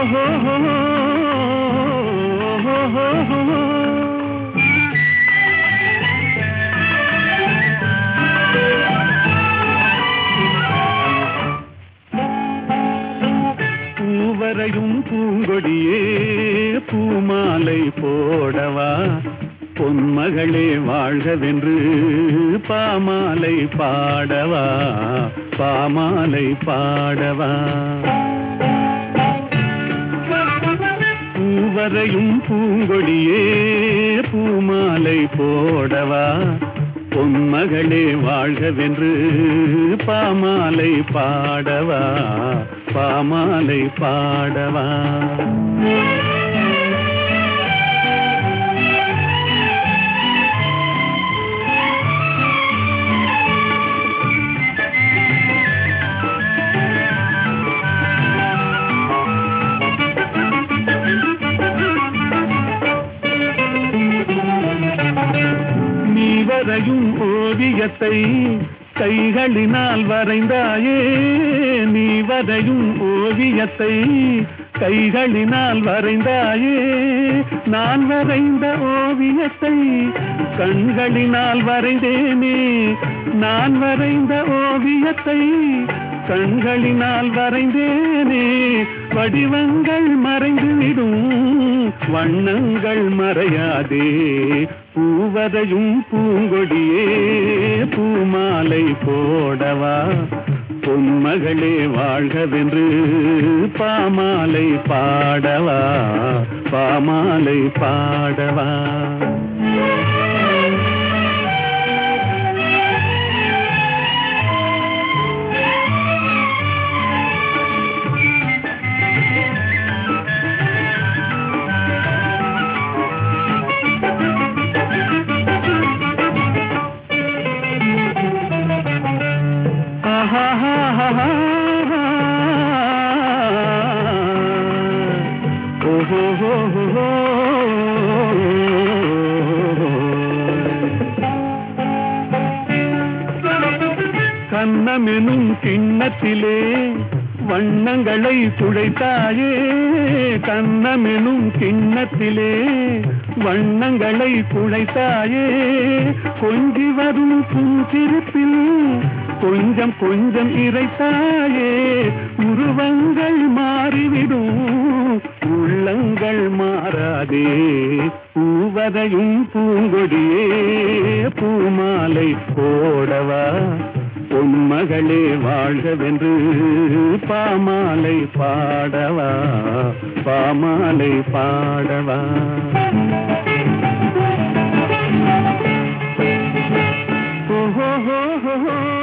ஹோ ஹோ ஹோ ஹோ ஹோ பூவரையும் பூங்கொடியே பூமாலை போடவா பொன்மகளே வாழ்கவென்று பாமாலை பாடவா பாமாலை பாடவா பூவரையும் பூங்கொடியே பூமாலை போடவா பொன்மகளே வாழ்கவென்று பாமாலை பாடவா பாமாலை பாடவா நீ வரையும் ஓவியத்தை கைகளினால் வரைந்தாயே நீ வரையும் ஓவியத்தை கைகளினால் வரைந்தாயே நான் வரைந்த ஓவியத்தை கண்களினால் வரைந்தேனே நான் வரைந்த ஓவியத்தை கண்களினால் வரைந்தேனே வடிவங்கள் மறைந்துவிடும் வண்ணங்கள் மறையாதே பூவரையும் பூங்கொடியே பூமாலை போடவா பொன்மகளே வாழ்கவென்று பாமாலை பாடவா பாமாலை பாடவா கண்ணமெனும் கிண்ணத்திலே வண்ணங்களை துடைத்தாயே கண்ணமெனும் கிண்ணத்திலே வண்ணங்களை குழைத்தாயே கொஞ்சி வரும் புன்சிரிப்பில் கொஞ்சம் கொஞ்சம் இறைத்தாயே உருவங்கள் மாறிவிடும் உள்ளங்கள் மாறாதே பூவரையும் பூங்கொடியே பூமாலை போடவா பொன்மகளே வாழ்கவென்று பாமாலை பாடவா பாமாலை பாடவா ஓஹோ ஹோ ஹோ